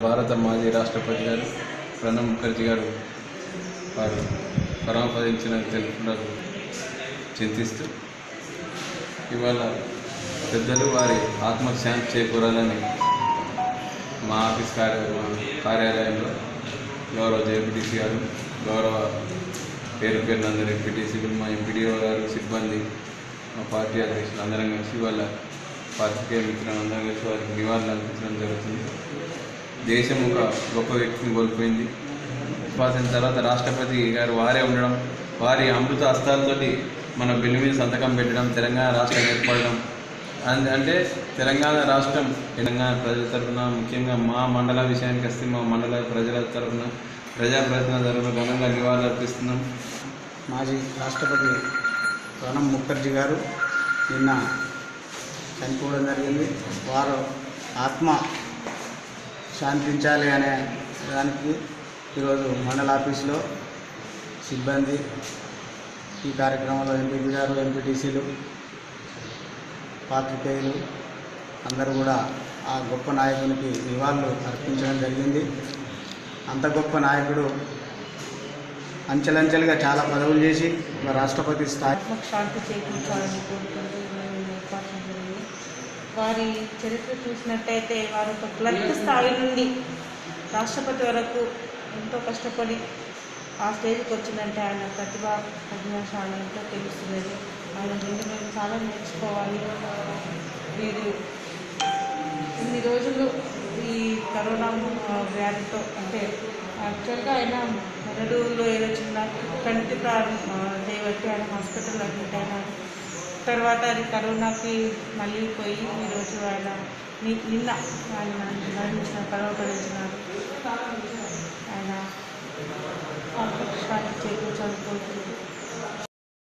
భారత మాజీ రాష్ట్రపతి గారు ప్రణబ్ ముఖర్జీ గారు వారు పరమపదించిన తెలుపులకు చింతిస్తూ ఇవాళ పెద్దలు వారి ఆత్మకు శాంతి చేకూరాలని మా ఆఫీస్ కార్య మా కార్యాలయంలో గౌరవ జేపీటీసీ గారు గౌరవ పేరు పేరున అందరు ఎంపీటీసీలు మా ఎంపీడీఓ గారు సిబ్బంది మా పార్టీ అధ్యక్షులు అందరం కలిసి వాళ్ళ పాత్రికేయ మిత్రులు అందరం కలిసి వారికి నివాళులు అర్పించడం జరుగుతుంది దేశం ఒక గొప్ప వ్యక్తిని కోల్పోయింది స్వాతంత్రం తర్వాత రాష్ట్రపతి గారు వారే ఉండడం వారి అమృత హస్తాలతోటి మన బిల్లు మీద సంతకం పెట్టడం తెలంగాణ రాష్ట్రం ఏర్పడడం అన్- అంటే తెలంగాణ రాష్ట్రం తెలంగాణ ప్రజల తరఫున ముఖ్యంగా మా మండల విషయానికి వస్తే మా మండల ప్రజల తరఫున ప్రజాప్రతినిధుల తరఫున ఘనంగా నివాళులు అర్పిస్తున్నాం మాజీ రాష్ట్రపతి ప్రణబ్ ముఖర్జీ గారు నిన్న చనిపోవడం జరిగింది వారు ఆత్మ శాంతించాలి అనే దానికి ఈరోజు మండల ఆఫీసులో సిబ్బంది ఈ కార్యక్రమంలో ఎంపీపీ గారు ఎంపీటీసీలు పాత్రికేయులు అందరూ కూడా ఆ గొప్ప నాయకునికి నివాళులు అర్పించడం జరిగింది అంత గొప్ప నాయకుడు అంచెలంచెలుగా చాలా పదవులు చేసి ఒక రాష్ట్రపతి స్థాయి ఆత్మకు శాంతి చేకూర్చాలని కోరుకుంటూ మేము ఏర్పాటు జరిగింది వారి చరిత్ర చూసినట్టయితే వారు ఒక క్లర్క్ స్థాయి నుండి రాష్ట్రపతి వరకు ఎంతో కష్టపడి ఆ స్టేజ్కి వచ్చిందంటే ఆయన ప్రతిభ ప్రజ్ఞాశాలి ఎంతో తెలుస్తున్నది ఆయన నుండి మేము చాలా నేర్చుకోవాలి వీరు ఇన్ని రోజులు ఈ కరోనా ఆ, వ్యాధితో అంటే యాక్చువల్గా ఆయన మెదడులో ఏదో చిన్న కంటి ప్రారంభ చేయబట్టి ఆయన హాస్పిటల్లో అడ్మిట్ అయినారు తర్వాత అది కరోనాకి మళ్ళీ పోయి ఈరోజు ఆయన ని- నిన్న ఆయన మరణించిన పరమపడించినారు ఆయన ఆత్మశాంతి చేకూర్చాలని కోరుకుంటున్నాను